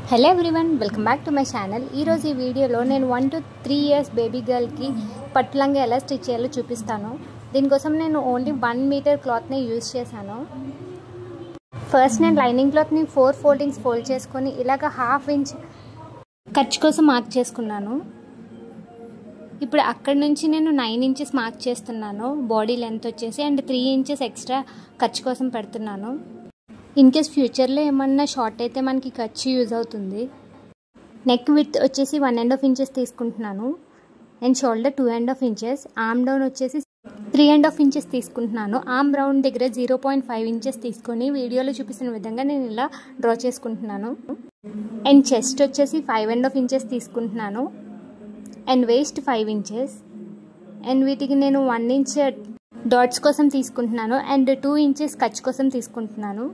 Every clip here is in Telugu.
hello everyone welcome back to my channel ఈరోజు ఈ వీడియోలో నేను one two three years baby గర్ల్కి పట్టులంగా ఎలా స్టిచ్ చేయాలో చూపిస్తాను దీనికోసం నేను ఓన్లీ వన్ మీటర్ క్లాత్ని యూజ్ చేశాను ఫస్ట్ నేను లైనింగ్ క్లాత్ని ఫోర్ ఫోల్డింగ్స్ ఫోల్డ్ చేసుకొని ఇలాగ హాఫ్ ఇంచ్ ఖర్చు కోసం మార్క్ చేసుకున్నాను ఇప్పుడు అక్కడ నుంచి నేను నైన్ ఇంచెస్ మార్క్ చేస్తున్నాను బాడీ లెంత్ వచ్చేసి అండ్ త్రీ ఇంచెస్ ఎక్స్ట్రా ఖర్చు కోసం పెడుతున్నాను ఇన్ కేస్ ఫ్యూచర్లో ఏమన్నా షార్ట్ అయితే మనకి ఖర్చు యూజ్ అవుతుంది నెక్ విత్ వచ్చేసి వన్ అండ్ హాఫ్ ఇంచెస్ తీసుకుంటున్నాను and shoulder two and half inches arm down వచ్చేసి త్రీ అండ్ హాఫ్ ఇంచెస్ తీసుకుంటున్నాను ఆర్మ్ రౌండ్ దగ్గర జీరో పాయింట్ ఫైవ్ ఇంచెస్ తీసుకొని వీడియోలో చూపిస్తున్న విధంగా నేను ఇలా డ్రా చేసుకుంటున్నాను అండ్ చెస్ట్ వచ్చేసి ఫైవ్ అండ్ హాఫ్ ఇంచెస్ తీసుకుంటున్నాను and waist five inches and వీటికి నేను వన్ ఇంచ్ డాట్స్ కోసం తీసుకుంటున్నాను అండ్ టూ ఇంచెస్ ఖర్చు కోసం తీసుకుంటున్నాను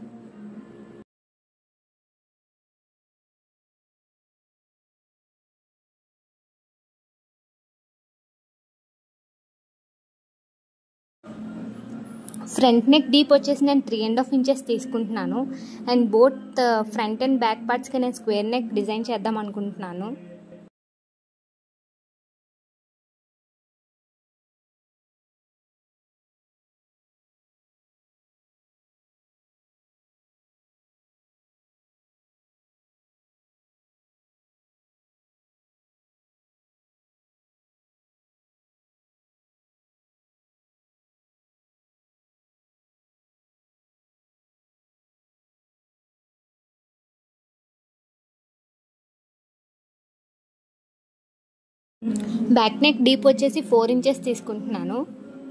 ఫ్రంట్ నెక్ డీప్ వచ్చేసి నేను త్రీ అండ్ హాఫ్ ఇంచెస్ తీసుకుంటున్నాను and both front and back పార్ట్స్కి నేను స్క్వేర్ నెక్ డిజైన్ చేద్దాం అనుకుంటున్నాను బ్యాక్ నెక్ డీప్ వచ్చేసి ఫోర్ ఇంచెస్ తీసుకుంటున్నాను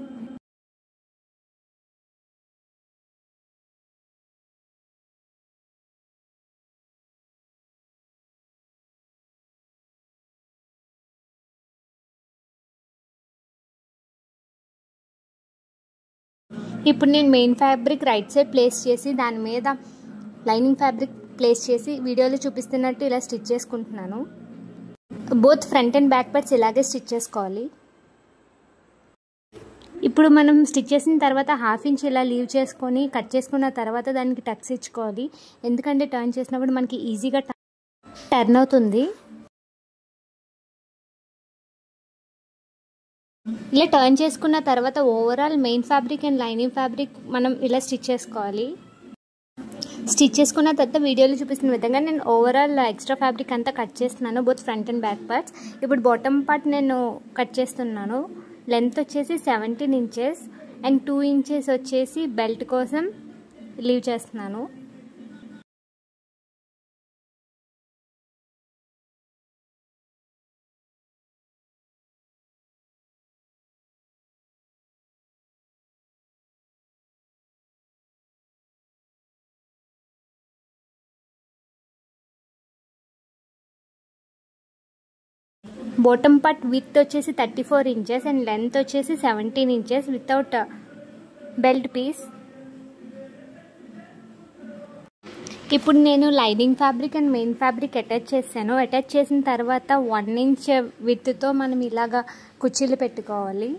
ఇప్పుడు నేను main fabric right side place చేసి దాని మీద లైనింగ్ ఫ్యాబ్రిక్ ప్లేస్ చేసి వీడియోలో చూపిస్తున్నట్టు ఇలా స్టిచ్ చేసుకుంటున్నాను both front and back parts ఇలాగే స్టిచ్ చేసుకోవాలి ఇప్పుడు మనం స్టిచ్ చేసిన తర్వాత హాఫ్ ఇంచ్ ఇలా లీవ్ చేసుకొని కట్ చేసుకున్న తర్వాత దానికి టక్స్ ఇచ్చుకోవాలి ఎందుకంటే టర్న్ చేసినప్పుడు మనకి ఈజీగా టర్న్ అవుతుంది ఇలా టర్న్ చేసుకున్న తర్వాత overall main fabric and lining fabric మనం ఇలా స్టిచ్ చేసుకోవాలి స్టిచ్ చేసుకున్న తర్వాత వీడియోలో చూపిస్తున్న విధంగా నేను ఓవరాల్ ఎక్స్ట్రా ఫ్యాబ్రిక్ అంతా కట్ చేస్తున్నాను both front and back parts ఇప్పుడు బాటమ్ పార్ట్ నేను కట్ చేస్తున్నాను లెంత్ వచ్చేసి seventeen inches and two inches వచ్చేసి బెల్ట్ కోసం లీవ్ చేస్తున్నాను బాటమ్ పార్ట్ విత్ వచ్చేసి thirty four inches and length వచ్చేసి seventeen inches without belt piece ఇప్పుడు నేను lining fabric and main fabric attach చేశాను అటాచ్ చేసిన తర్వాత వన్ ఇంచ్ విత్తో మనం ఇలాగా కుర్చీలు పెట్టుకోవాలి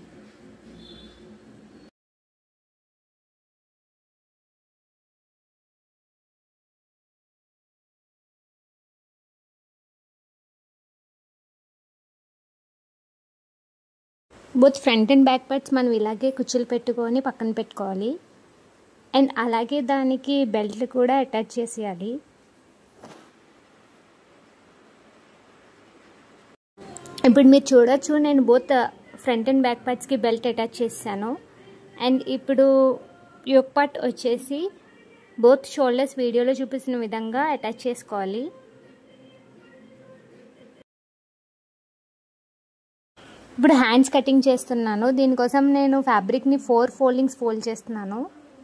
both front and back parts మనం ఇలాగే కుచ్చులు పెట్టుకొని పక్కన పెట్టుకోవాలి అండ్ అలాగే దానికి బెల్ట్ కూడా అటాచ్ చేసేయాలి ఇప్పుడు మీరు చూడొచ్చు నేను బోత్ ఫ్రంట్ అండ్ బ్యాక్ పార్ట్స్కి బెల్ట్ అటాచ్ చేశాను అండ్ ఇప్పుడు యోక్ పార్ట్ వచ్చేసి బోత్ షోల్డర్స్ వీడియోలో చూపిస్తున్న విధంగా అటాచ్ చేసుకోవాలి ఇప్పుడు హ్యాండ్స్ కటింగ్ చేస్తున్నాను దీనికోసం నేను ఫ్యాబ్రిక్ని ఫోర్ ఫోల్డింగ్స్ ఫోల్డ్ చేస్తున్నాను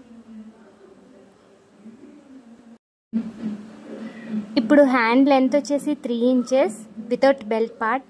ఇప్పుడు హ్యాండ్ లెంత్ వచ్చేసి three inches without belt part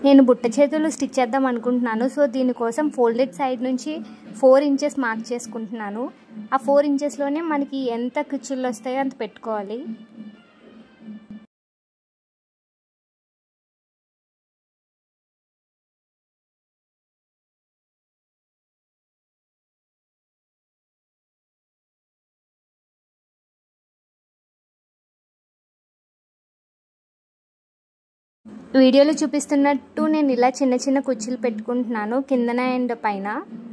నేను బుట్ట చేతులు స్టిచ్ చేద్దాం అనుకుంటున్నాను సో దీనికోసం ఫోల్డెడ్ సైడ్ నుంచి ఫోర్ ఇంచెస్ మార్క్ చేసుకుంటున్నాను ఆ ఫోర్ ఇంచెస్లోనే మనకి ఎంత కుచ్చుళ్ళు వస్తాయో అంత పెట్టుకోవాలి వీడియోలో చూపిస్తున్నట్టు నేను ఇలా చిన్న చిన్న కుర్చీలు పెట్టుకుంటున్నాను కిందన అండ్ పైన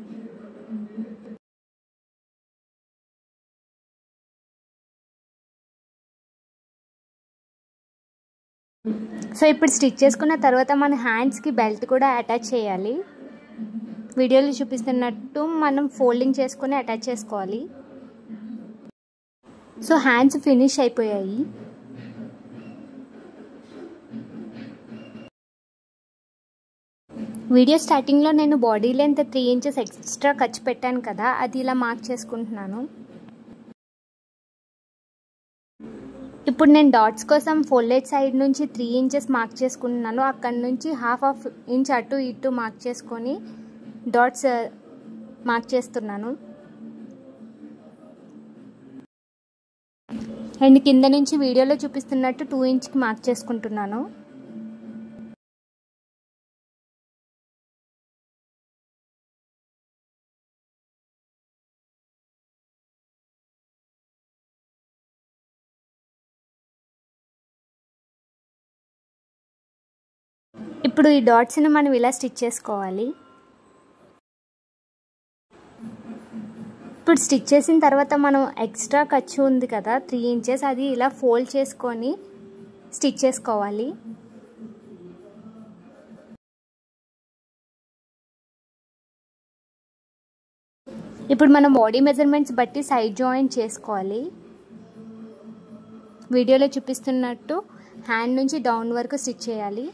సో ఇప్పుడు స్టిచ్ చేసుకున్న తర్వాత మన హ్యాండ్స్కి బెల్ట్ కూడా అటాచ్ చేయాలి వీడియోలో చూపిస్తున్నట్టు మనం ఫోల్డింగ్ చేసుకొని అటాచ్ చేసుకోవాలి సో హ్యాండ్స్ ఫినిష్ అయిపోయాయి వీడియో స్టార్టింగ్లో నేను body length three inches extra ఖర్చు పెట్టాను కదా అది ఇలా మార్క్ చేసుకుంటున్నాను ఇప్పుడు నేను డాట్స్ కోసం ఫోల్డెడ్ సైడ్ నుంచి త్రీ ఇంచెస్ మార్క్ చేసుకుంటున్నాను అక్కడ నుంచి హాఫ్ ఆఫ్ ఇంచ్ అటు ఇటు మార్క్ చేసుకొని డాట్స్ మార్క్ చేస్తున్నాను అండ్ కింద నుంచి వీడియోలో చూపిస్తున్నట్టు టూ ఇంచ్కి మార్క్ చేసుకుంటున్నాను ఇప్పుడు ఈ డాట్స్ని మనం ఇలా స్టిచ్ చేసుకోవాలి ఇప్పుడు స్టిచ్ చేసిన తర్వాత మనం ఎక్స్ట్రా ఖర్చు ఉంది కదా త్రీ ఇంచెస్ అది ఇలా ఫోల్డ్ చేసుకొని స్టిచ్ చేసుకోవాలి ఇప్పుడు మనం బాడీ మెజర్మెంట్స్ బట్టి సైడ్ జాయిన్ చేసుకోవాలి వీడియోలో చూపిస్తున్నట్టు హ్యాండ్ నుంచి డౌన్ వరకు స్టిచ్ చేయాలి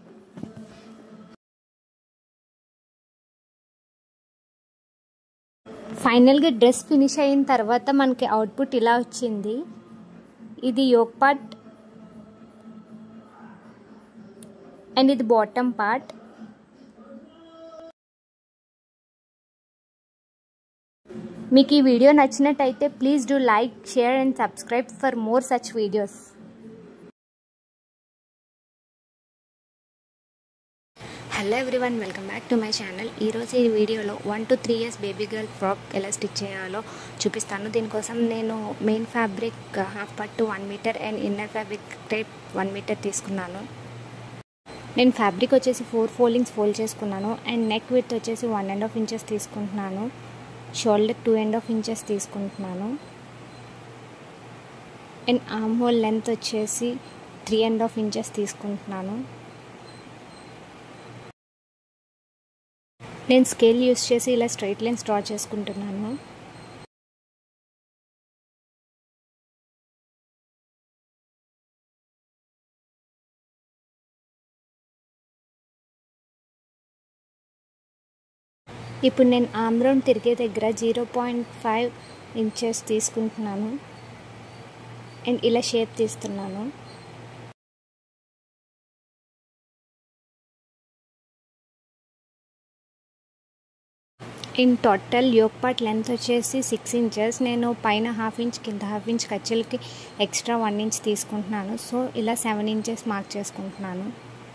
ఫైనల్గా డ్రెస్ ఫినిష్ అయిన తర్వాత మనకి అవుట్పుట్ ఇలా వచ్చింది ఇది యోక్ పార్ట్ అండ్ ఇది బాటమ్ పార్ట్ మీకు ఈ వీడియో నచ్చినట్టయితే please do like share and subscribe for more such videos hello everyone welcome back to my channel ఈరోజు ఈ వీడియోలో one two three years baby girl frock ఎలా స్టిచ్ చేయాలో చూపిస్తాను దీనికోసం నేను మెయిన్ ఫ్యాబ్రిక్ హాఫ్ పట్టు one meter and inner fabric type one meter తీసుకున్నాను నేను ఫ్యాబ్రిక్ వచ్చేసి ఫోర్ ఫోల్డింగ్స్ ఫోల్డ్ చేసుకున్నాను అండ్ నెక్ విత్ వచ్చేసి వన్ అండ్ హాఫ్ ఇంచెస్ తీసుకుంటున్నాను shoulder two and half inches తీసుకుంటున్నాను అండ్ ఆమ్ హోల్ లెంత్ వచ్చేసి త్రీ అండ్ హాఫ్ ఇంచెస్ తీసుకుంటున్నాను నేను స్కేల్ యూస్ చేసి ఇలా స్ట్రైట్ లైన్స్ డ్రా చేసుకుంటున్నాను ఇప్పుడు నేను ఆమ్ రౌండ్ తిరిగే దగ్గర జీరో పాయింట్ ఫైవ్ ఇంచెస్ తీసుకుంటున్నాను అండ్ ఇలా షేప్ తీస్తున్నాను in total yoke part length వచ్చేసి సిక్స్ ఇంచెస్ నేను పైన హాఫ్ ఇంచ్ కింద హాఫ్ ఇంచ్ ఖర్చులకి ఎక్స్ట్రా వన్ ఇంచ్ తీసుకుంటున్నాను సో ఇలా సెవెన్ ఇంచెస్ మార్క్ చేసుకుంటున్నాను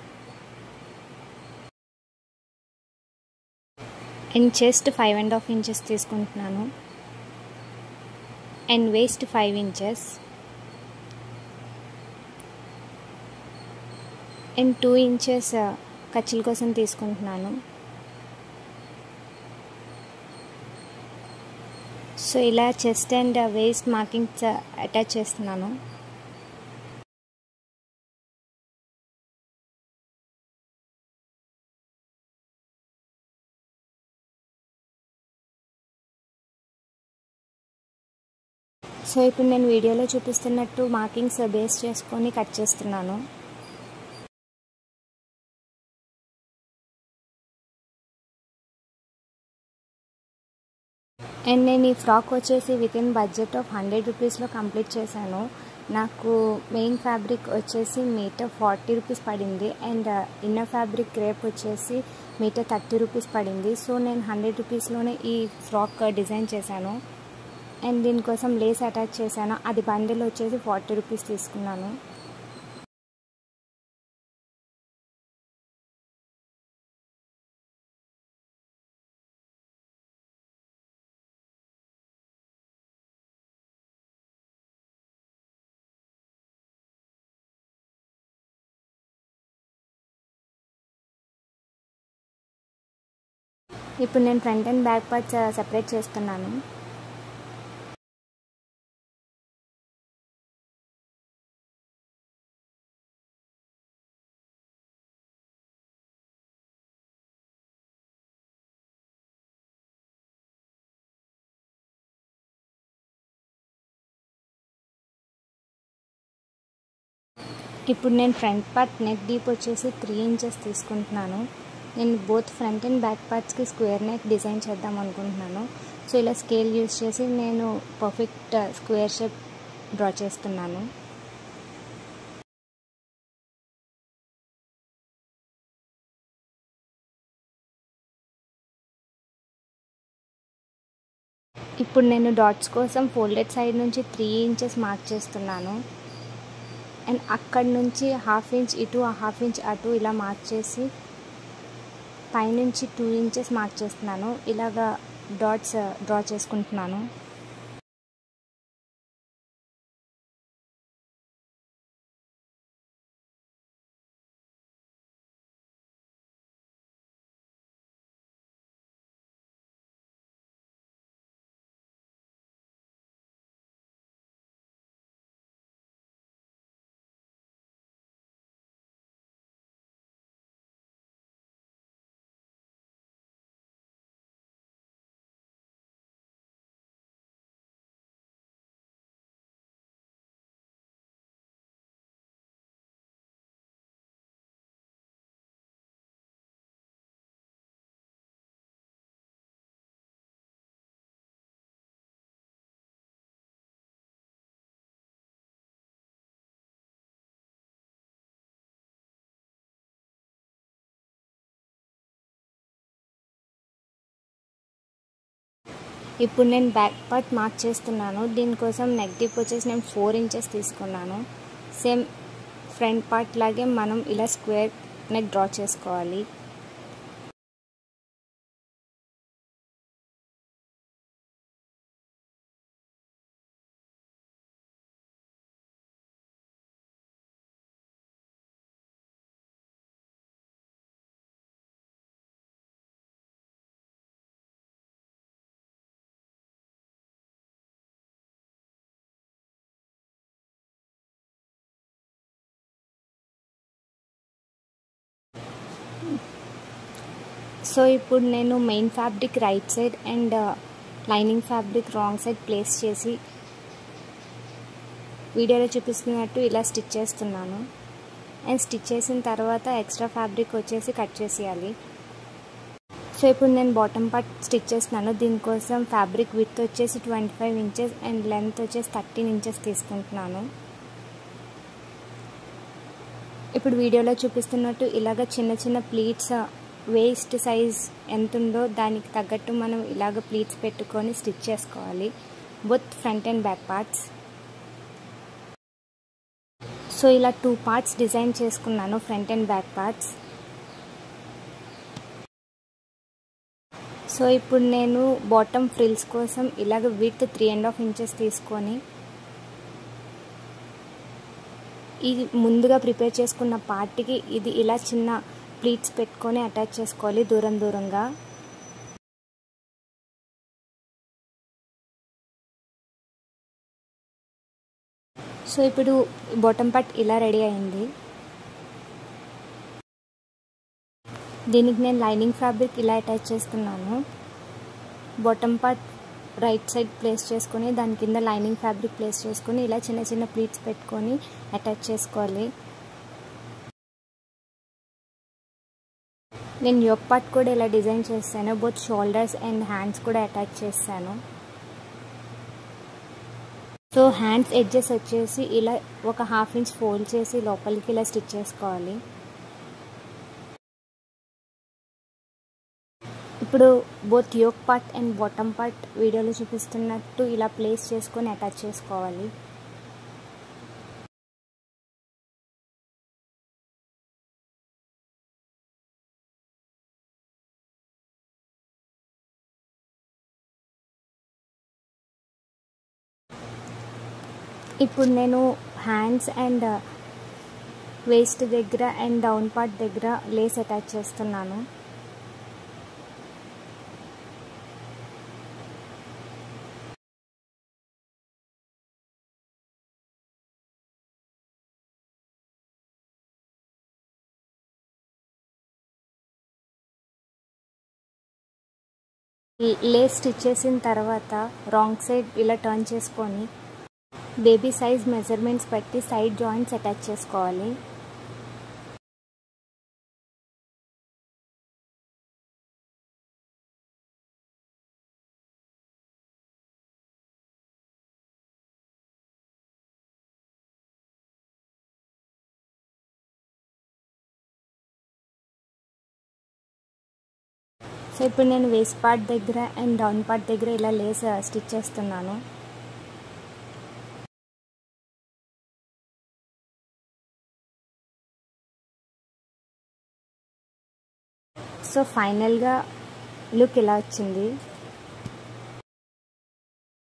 and chest five and half inches తీసుకుంటున్నాను and waist five inches and two inches ఖర్చుల కోసం తీసుకుంటున్నాను సో ఇలా chest and waist markings attach చేస్తున్నాను సో ఇప్పుడు నేను వీడియోలో చూపిస్తున్నట్టు మార్కింగ్స్ బేస్ చేసుకొని కట్ చేస్తున్నాను అండ్ నేను ఈ ఫ్రాక్ వచ్చేసి within budget of hundred రూపీస్లో కంప్లీట్ చేశాను నాకు మెయిన్ ఫ్యాబ్రిక్ వచ్చేసి మీటర్ ఫార్టీ రూపీస్ పడింది అండ్ ఇన్నర్ ఫ్యాబ్రిక్ క్రేప్ వచ్చేసి మీటర్ థర్టీ రూపీస్ పడింది సో నేను హండ్రెడ్ రూపీస్లోనే ఈ ఫ్రాక్ డిజైన్ చేశాను అండ్ దీనికోసం లేస్ అటాచ్ చేశాను అది బండిల్ వచ్చేసి ఫార్టీ రూపీస్ తీసుకున్నాను ఇప్పుడు నేను front and back parts separate చేస్తున్నాను ఇప్పుడు నేను ఫ్రంట్ పార్ట్ నెక్ డీప్ వచ్చేసి త్రీ ఇంచెస్ తీసుకుంటున్నాను నేను బోత్ ఫ్రంట్ అండ్ బ్యాక్ పార్ట్స్కి స్క్వేర్ నెక్ డిజైన్ చేద్దాం అనుకుంటున్నాను సో ఇలా స్కేల్ యూస్ చేసి నేను పర్ఫెక్ట్ స్క్వేర్ షేప్ డ్రా చేస్తున్నాను ఇప్పుడు నేను డాట్స్ కోసం ఫోల్డెడ్ సైడ్ నుంచి త్రీ ఇంచెస్ మార్క్ చేస్తున్నాను అండ్ అక్కడి నుంచి హాఫ్ ఇంచ్ ఇటు హాఫ్ ఇంచ్ అటు ఇలా మార్క్ చేసి పైనుంచి టూ ఇంచెస్ మార్క్ చేస్తున్నాను ఇలాగా డాట్స్ డ్రా చేసుకుంటున్నాను ఇప్పుడు నేను బ్యాక్ పార్ట్ మార్క్ చేస్తున్నాను దీనికోసం నెక్ డిప్ వచ్చేసి నేను ఫోర్ ఇంచెస్ తీసుకున్నాను సేమ్ ఫ్రంట్ పార్ట్ లాగే మనం ఇలా స్క్వేర్ నెక్ డ్రా చేసుకోవాలి సో ఇప్పుడు నేను main fabric right side and lining fabric wrong side place చేసి వీడియోలో చూపిస్తున్నట్టు ఇలా స్టిచ్ చేస్తున్నాను అండ్ స్టిచ్ చేసిన తర్వాత ఎక్స్ట్రా ఫ్యాబ్రిక్ వచ్చేసి కట్ చేసేయాలి సో ఇప్పుడు నేను బాటమ్ పార్ట్ స్టిచ్ చేస్తున్నాను దీనికోసం ఫ్యాబ్రిక్ విత్ వచ్చేసి twenty five inches and length వచ్చేసి థర్టీన్ ఇంచెస్ తీసుకుంటున్నాను ఇప్పుడు వీడియోలో చూపిస్తున్నట్టు ఇలాగ చిన్న చిన్న ప్లీట్స్ వేస్ట్ సైజ్ ఎంత ఉందో దానికి తగ్గట్టు మనం ఇలాగ ప్లీట్స్ పెట్టుకొని స్టిచ్ చేసుకోవాలి both front and back parts so ఇలా టూ పార్ట్స్ డిజైన్ చేసుకున్నాను front and back parts so ఇప్పుడు నేను బాటమ్ ఫ్రిల్స్ కోసం ఇలాగ width three and half inches తీసుకొని ఇది ముందుగా ప్రిపేర్ చేసుకున్న పార్ట్కి ఇది ఇలా చిన్న ప్లీట్స్ పెట్టుకొని అటాచ్ చేసుకోవాలి దూరం దూరంగా సో ఇప్పుడు బాటమ్ పార్ట్ ఇలా రెడీ అయింది దీనికి నేను లైనింగ్ ఫ్యాబ్రిక్ ఇలా అటాచ్ చేస్తున్నాను bottom part right side place చేసుకొని దాని కింద లైనింగ్ ఫ్యాబ్రిక్ ప్లేస్ చేసుకొని ఇలా చిన్న చిన్న ప్లీట్స్ పెట్టుకొని అటాచ్ చేసుకోవాలి నేను యోక్ పార్ట్ కూడా ఇలా డిజైన్ చేస్తాను బోత్ షోల్డర్స్ అండ్ హ్యాండ్స్ కూడా అటాచ్ చేస్తాను సో హ్యాండ్స్ ఎడ్జెస్ వచ్చేసి ఇలా ఒక హాఫ్ ఇంచ్ ఫోల్డ్ చేసి లోపలికి ఇలా స్టిచ్ చేసుకోవాలి ఇప్పుడు both yoke part and bottom part వీడియోలో చూపిస్తున్నట్టు ఇలా ప్లేస్ చేసుకొని అటాచ్ చేసుకోవాలి ఇప్పుడు నేను హ్యాండ్స్ అండ్ వేస్ట్ దగ్గర అండ్ డౌన్ పార్ట్ దగ్గర లేస్ అటాచ్ చేస్తున్నాను లేస్ స్టిచ్ చేసిన తర్వాత రాంగ్ సైడ్ ఇలా టర్న్ చేసుకొని బేబీ సైజ్ మెజర్మెంట్స్ బట్టి సైడ్ జాయింట్స్ అటాచ్ చేసుకోవాలి సో ఇప్పుడు నేను వేస్ట్ పార్ట్ దగ్గర అండ్ డౌన్ పార్ట్ దగ్గర ఇలా లేస్ స్టిచ్ చేస్తున్నాను సో ఫైనల్గా లుక్ ఇలా వచ్చింది